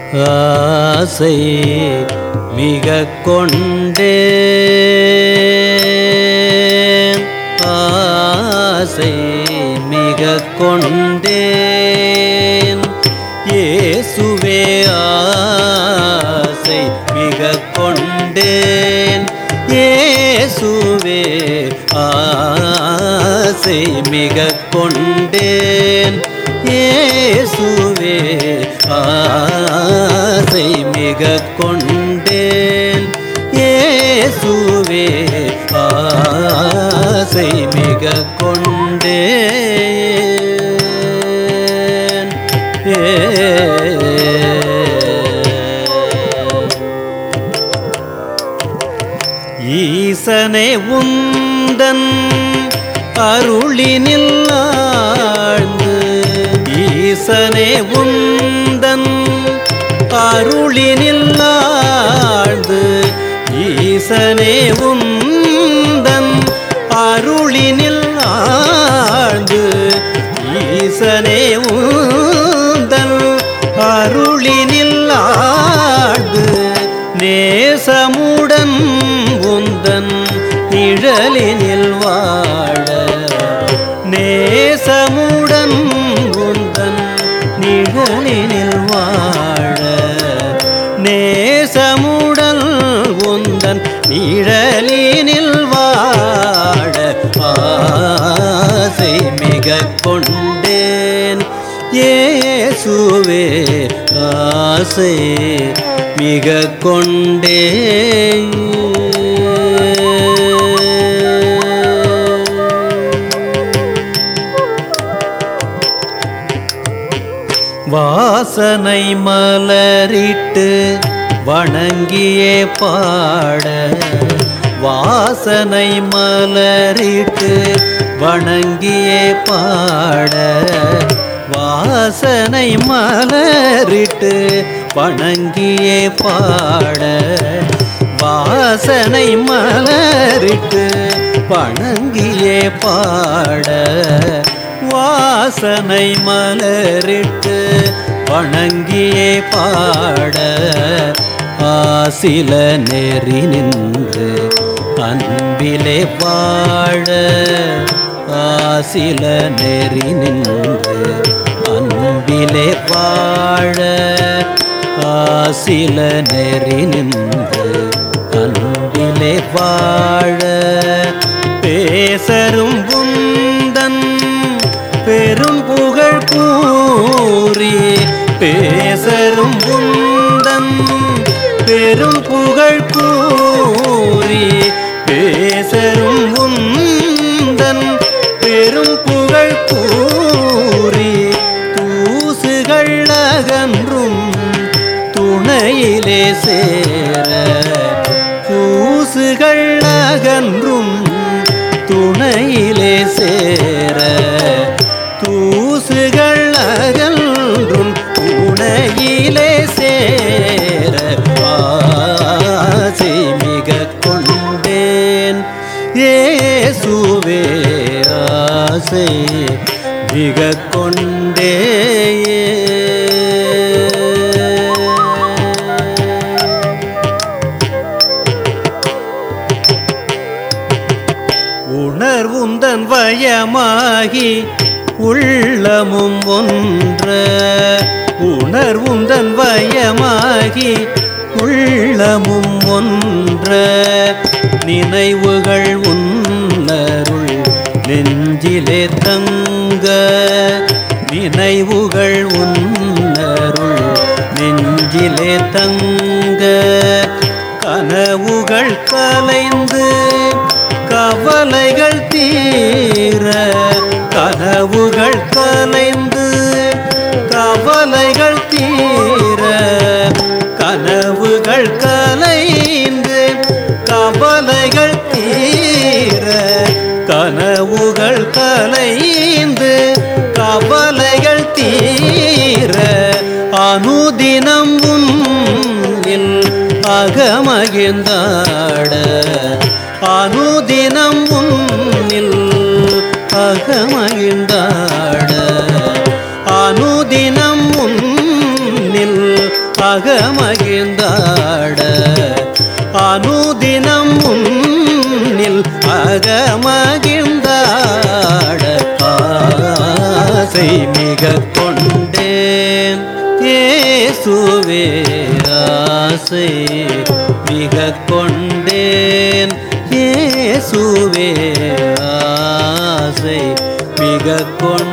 ஆசை மிக கொண்டே ஆசை மிக கொண்டேன் இயேசுவே ஆசை மிக கொண்டேன் இயேசுவே ஆசை மிக கொண்டேன் இயேசுவே ஆசை மிக கொண்டேன் இயேசுவே ஆசை மிக கொண்டேன் ஏ ஈசனே உந்தன் அருளினில் ஆழ்ந்து ஈசனே உந்தன் அருளினில் ஆழ்ந்து ஈசனே உந்தன் அருளினில் ஆழ்ந்து ஈசனே உந்தன் அருளினில் ஆழ்ந்து நேசமுடன் உந்தன் நிழலினில் வாழ நேசமுடன் உந்தன் நிழலினில் வாழ நேசமுடன் உந்தன் நிழலினில் வாழ ஆசை மிக கொண்டேன் இயேசுவே ஆசை மிக கொண்டே வாசனை மலரிட்டு வணங்கியே பாட வாசனை மலரிட்டு வணங்கியே பாட வாசனை மலரிட்டு வணங்கியே பாட வாசனை மலரிட்டு வணங்கியே பாட வாசனை மலரிட்டு வணங்கியே பாட ஆசில நெறி நின்று அன்பிலே வாழ ஆசில நெறி நின்று அன்பிலே வாழ ஆசில நெறி நின்று அன்பிலே வாழ பேசரும் உந்தன் பெரும் புகழ் கூறி பேசரும் உந்தன் பெரும் புகழ் கூறி பேசரும் உந்தன் பெரும் புகழ் கூறி தூசுகள் அகன்றும் துணையிலே சேர தூசுகள் அகன்றும் துணையிலே சேர தூசுகள் அகன்றும் துணையிலே சேர ஆசை மிக கொண்டேன் இயேசுவே ஆசை மிக கொண்டே உணர்வுந்தன் வயமாகி உள்ளமும் ஒன்ற உணர்வுந்தன் வயமாகி உள்ளமும் ஒன்ற நினைவுகள் உன்னருள் நெஞ்சிலே தங்க நினைவுகள் உன்னருள் நெஞ்சிலே தங்க கனவுகள் கலைந்து கவலைகள் தீர கனவுகள் கலைந்து கவலைகள் தீர கனவுகள் கலைந்து கவலைகள் தீர கனவுகள் கலைந்து கவலைகள் தீர அனுதினம் உன்னில் அகமகிழ்ந்தாட அனுதினம் உன்னில் அகமகிழ்ந்தாட அனுதினம் உன்னில் அகமகிழ்ந்தாட அனுதினம் முன்னில் அகமகிழ்ந்தாட ஆசை மிக கொண்டேன் இயேசுவே ஆசை மிக கொண்டேன் இயேசுவே ஆசை மிக கொண்டேன்